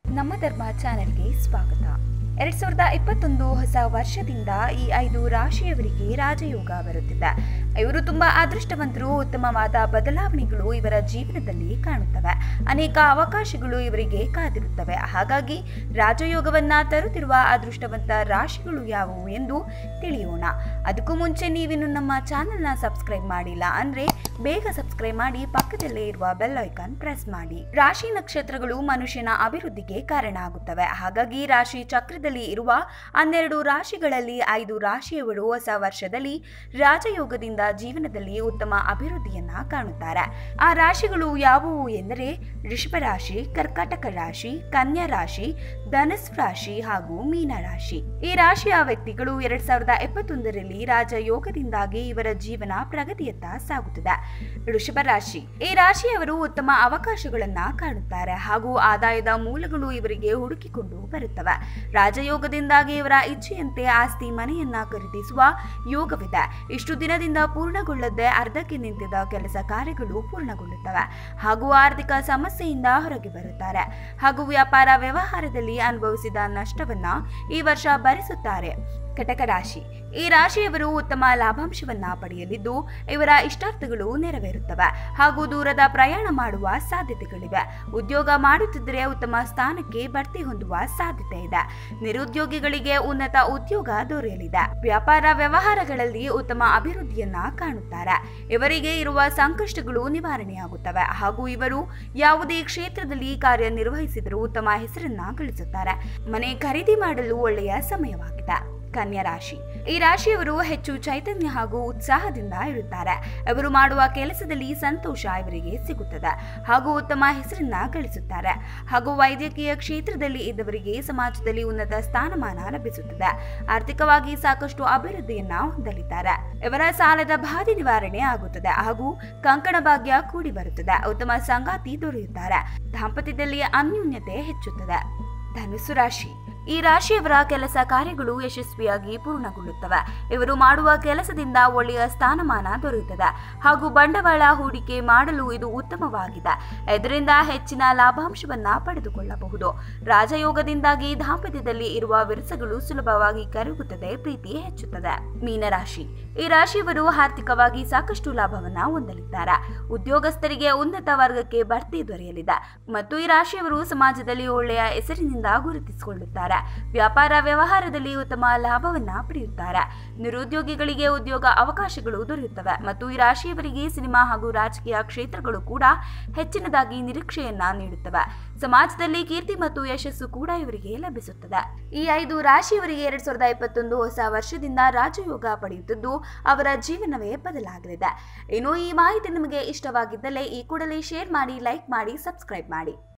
ನಮ್ಮ ಧರ್ಮ ಚಾನೆಲ್ಗೆ ಸ್ವಾಗತ ಎರಡ್ ಸಾವಿರದ ಇಪ್ಪತ್ತೊಂದು ಹೊಸ ವರ್ಷದಿಂದ ಈ ಐದು ರಾಶಿಯವರಿಗೆ ರಾಜಯೋಗ ಬರುತ್ತಿದೆ ಇವರು ತುಂಬಾ ಅದೃಷ್ಟವಂತರು ಉತ್ತಮವಾದ ಬದಲಾವಣೆಗಳು ಇವರ ಜೀವನದಲ್ಲಿ ಕಾಣುತ್ತವೆ ಅನೇಕ ಅವಕಾಶಗಳು ಇವರಿಗೆ ಕಾದಿರುತ್ತವೆ ಹಾಗಾಗಿ ರಾಜಯೋಗವನ್ನ ತರುತ್ತಿರುವ ಅದೃಷ್ಟವಂತ ರಾಶಿಗಳು ಯಾವುವು ಎಂದು ತಿಳಿಯೋಣ ಅದಕ್ಕೂ ಮುಂಚೆ ನೀವಿನ್ನು ನಮ್ಮ ಚಾನೆಲ್ನ ಸಬ್ಸ್ಕ್ರೈಬ್ ಮಾಡಿಲ್ಲ ಅಂದ್ರೆ ಬೇಗ ಸಬ್ಸ್ಕ್ರೈಬ್ ಮಾಡಿ ಪಕ್ಕದಲ್ಲೇ ಇರುವ ಬೆಲ್ ಐಕಾನ್ ಪ್ರೆಸ್ ಮಾಡಿ ರಾಶಿ ನಕ್ಷತ್ರಗಳು ಮನುಷ್ಯನ ಅಭಿವೃದ್ಧಿಗೆ ಕಾರಣ ಆಗುತ್ತವೆ ಹಾಗಾಗಿ ರಾಶಿ ಚಕ್ರದಲ್ಲಿ ಇರುವ ಹನ್ನೆರಡು ರಾಶಿಗಳಲ್ಲಿ ಐದು ರಾಶಿಯವರು ಹೊಸ ವರ್ಷದಲ್ಲಿ ರಾಜಯೋಗದಿಂದ ಜೀವನದಲ್ಲಿ ಉತ್ತಮ ಅಭಿವೃದ್ಧಿಯನ್ನ ಕಾಣುತ್ತಾರೆ ಆ ರಾಶಿಗಳು ಯಾವುವು ಎಂದರೆ ಋಷಭ ರಾಶಿ ಕರ್ಕಾಟಕ ರಾಶಿ ಕನ್ಯಾ ರಾಶಿ ಧನಸ್ ರಾಶಿ ಹಾಗೂ ಮೀನ ರಾಶಿ ಈ ರಾಶಿಯ ವ್ಯಕ್ತಿಗಳು ಎರಡ್ ಸಾವಿರದ ಎಪ್ಪತ್ತೊಂದರಲ್ಲಿ ರಾಜಯೋಗದಿಂದಾಗಿ ಇವರ ಜೀವನ ಪ್ರಗತಿಯತ್ತ ಸಾಗುತ್ತದೆ ಋಷಭ ರಾಶಿ ಈ ರಾಶಿಯವರು ಉತ್ತಮ ಅವಕಾಶಗಳನ್ನ ಕಾಣುತ್ತಾರೆ ಹಾಗೂ ಆದಾಯದ ಮೂಲಗಳು ಇವರಿಗೆ ಹುಡುಕಿಕೊಂಡು ಬರುತ್ತವೆ ರಾಜಯೋಗದಿಂದಾಗಿ ಇವರ ಇಚ್ಛೆಯಂತೆ ಆಸ್ತಿ ಮನೆಯನ್ನ ಖರೀದಿಸುವ ಯೋಗವಿದೆ ಇಷ್ಟು ದಿನದಿಂದ ಪೂರ್ಣಗೊಳ್ಳದೆ ಅರ್ಧಕ್ಕೆ ನಿಂತಿದ್ದ ಕೆಲಸ ಕಾರ್ಯಗಳು ಪೂರ್ಣಗೊಳ್ಳುತ್ತವೆ ಹಾಗೂ ಆರ್ಥಿಕ ಸಮಸ್ಯೆಯಿಂದ ಹೊರಗೆ ಬರುತ್ತಾರೆ ಹಾಗೂ ವ್ಯಾಪಾರ ವ್ಯವಹಾರದಲ್ಲಿ ಅನುಭವಿಸಿದ ನಷ್ಟವನ್ನ ಈ ವರ್ಷ ಭರಿಸುತ್ತಾರೆ ಕಟಕ ರಾಶಿ ಈ ರಾಶಿಯವರು ಉತ್ತಮ ಲಾಭಾಂಶವನ್ನ ಪಡೆಯಲಿದ್ದು ಇವರ ಇಷ್ಟಾರ್ಥಗಳು ನೆರವೇರುತ್ತವೆ ಹಾಗೂ ದೂರದ ಪ್ರಯಾಣ ಮಾಡುವ ಸಾಧ್ಯತೆಗಳಿವೆ ಉದ್ಯೋಗ ಮಾಡುತ್ತಿದ್ದರೆ ಉತ್ತಮ ಸ್ಥಾನಕ್ಕೆ ಬಡ್ತಿ ಹೊಂದುವ ಸಾಧ್ಯತೆ ಇದೆ ನಿರುದ್ಯೋಗಿಗಳಿಗೆ ಉನ್ನತ ಉದ್ಯೋಗ ದೊರೆಯಲಿದೆ ವ್ಯಾಪಾರ ವ್ಯವಹಾರಗಳಲ್ಲಿ ಉತ್ತಮ ಅಭಿವೃದ್ಧಿಯನ್ನ ಕಾಣುತ್ತಾರೆ ಇವರಿಗೆ ಇರುವ ಸಂಕಷ್ಟಗಳು ನಿವಾರಣೆಯಾಗುತ್ತವೆ ಹಾಗೂ ಇವರು ಯಾವುದೇ ಕ್ಷೇತ್ರದಲ್ಲಿ ಕಾರ್ಯನಿರ್ವಹಿಸಿದರೂ ಉತ್ತಮ ಹೆಸರನ್ನ ಗಳಿಸುತ್ತಾರೆ ಮನೆ ಖರೀದಿ ಮಾಡಲು ಒಳ್ಳೆಯ ಸಮಯವಾಗಿದೆ ಕನ್ಯಾ ರಾಶಿ ಈ ರಾಶಿಯವರು ಹೆಚ್ಚು ಚೈತನ್ಯ ಹಾಗೂ ಉತ್ಸಾಹದಿಂದ ಇರುತ್ತಾರೆ ಇವರು ಮಾಡುವ ಕೆಲಸದಲ್ಲಿ ಸಂತೋಷ ಇವರಿಗೆ ಸಿಗುತ್ತದೆ ಹಾಗೂ ಉತ್ತಮ ಹೆಸರನ್ನ ಗಳಿಸುತ್ತಾರೆ ಹಾಗೂ ವೈದ್ಯಕೀಯ ಕ್ಷೇತ್ರದಲ್ಲಿ ಇದ್ದವರಿಗೆ ಸಮಾಜದಲ್ಲಿ ಉನ್ನತ ಸ್ಥಾನಮಾನ ಲಭಿಸುತ್ತದೆ ಆರ್ಥಿಕವಾಗಿ ಸಾಕಷ್ಟು ಅಭಿವೃದ್ಧಿಯನ್ನ ಹೊಂದಲಿದ್ದಾರೆ ಇವರ ಸಾಲದ ಬಾಧೆ ನಿವಾರಣೆ ಆಗುತ್ತದೆ ಹಾಗೂ ಕಂಕಣ ಭಾಗ್ಯ ಕೂಡಿ ಬರುತ್ತದೆ ಉತ್ತಮ ಸಂಗಾತಿ ದೊರೆಯುತ್ತಾರೆ ದಾಂಪತ್ಯದಲ್ಲಿ ಅನ್ಯೂನ್ಯತೆ ಹೆಚ್ಚುತ್ತದೆ ಧನುಸು ರಾಶಿ ಈ ರಾಶಿಯವರ ಕೆಲಸ ಕಾರ್ಯಗಳು ಯಶಸ್ವಿಯಾಗಿ ಪೂರ್ಣಗೊಳ್ಳುತ್ತವೆ ಇವರು ಮಾಡುವ ಕೆಲಸದಿಂದ ಒಳ್ಳೆಯ ಸ್ಥಾನಮಾನ ದೊರೆಯುತ್ತದೆ ಹಾಗೂ ಬಂಡವಾಳ ಹೂಡಿಕೆ ಮಾಡಲು ಇದು ಉತ್ತಮವಾಗಿದೆ ಇದರಿಂದ ಹೆಚ್ಚಿನ ಲಾಭಾಂಶವನ್ನ ಪಡೆದುಕೊಳ್ಳಬಹುದು ರಾಜಯೋಗದಿಂದಾಗಿ ದಾಂಪತ್ಯದಲ್ಲಿ ಇರುವ ವಿರಸಗಳು ಸುಲಭವಾಗಿ ಕರಗುತ್ತದೆ ಪ್ರೀತಿ ಹೆಚ್ಚುತ್ತದೆ ಮೀನರಾಶಿ ಈ ರಾಶಿಯವರು ಆರ್ಥಿಕವಾಗಿ ಸಾಕಷ್ಟು ಲಾಭವನ್ನ ಹೊಂದಲಿದ್ದಾರೆ ಉದ್ಯೋಗಸ್ಥರಿಗೆ ಉನ್ನತ ವರ್ಗಕ್ಕೆ ಬಡ್ತಿ ದೊರೆಯಲಿದೆ ಮತ್ತು ಈ ರಾಶಿಯವರು ಸಮಾಜದಲ್ಲಿ ಒಳ್ಳೆಯ ಹೆಸರಿನಿಂದ ಗುರುತಿಸಿಕೊಳ್ಳುತ್ತಾರೆ ವ್ಯಾಪಾರ ವ್ಯವಹಾರದಲ್ಲಿ ಉತ್ತಮ ಲಾಭವನ್ನ ಪಡೆಯುತ್ತಾರೆ ನಿರುದ್ಯೋಗಿಗಳಿಗೆ ಉದ್ಯೋಗ ಅವಕಾಶಗಳು ದೊರೆಯುತ್ತವೆ ಮತ್ತು ಈ ರಾಶಿಯವರಿಗೆ ಸಿನಿಮಾ ಹಾಗೂ ರಾಜಕೀಯ ಕ್ಷೇತ್ರಗಳು ಕೂಡ ಹೆಚ್ಚಿನದಾಗಿ ನಿರೀಕ್ಷೆಯನ್ನ ನೀಡುತ್ತವೆ ಸಮಾಜದಲ್ಲಿ ಕೀರ್ತಿ ಮತ್ತು ಯಶಸ್ಸು ಕೂಡ ಇವರಿಗೆ ಲಭಿಸುತ್ತದೆ ಈ ಐದು ರಾಶಿಯವರಿಗೆ ಎರಡ್ ಸಾವಿರದ ಇಪ್ಪತ್ತೊಂದು ಹೊಸ ವರ್ಷದಿಂದ ರಾಜಯೋಗ ಪಡೆಯುತ್ತಿದ್ದು ಅವರ ಜೀವನವೇ ಬದಲಾಗಲಿದೆ ಇನ್ನು ಈ ಮಾಹಿತಿ ನಿಮಗೆ ಇಷ್ಟವಾಗಿದ್ದಲ್ಲಿ ಈ ಕೂಡಲೇ ಶೇರ್ ಮಾಡಿ ಲೈಕ್ ಮಾಡಿ ಸಬ್ಸ್ಕ್ರೈಬ್ ಮಾಡಿ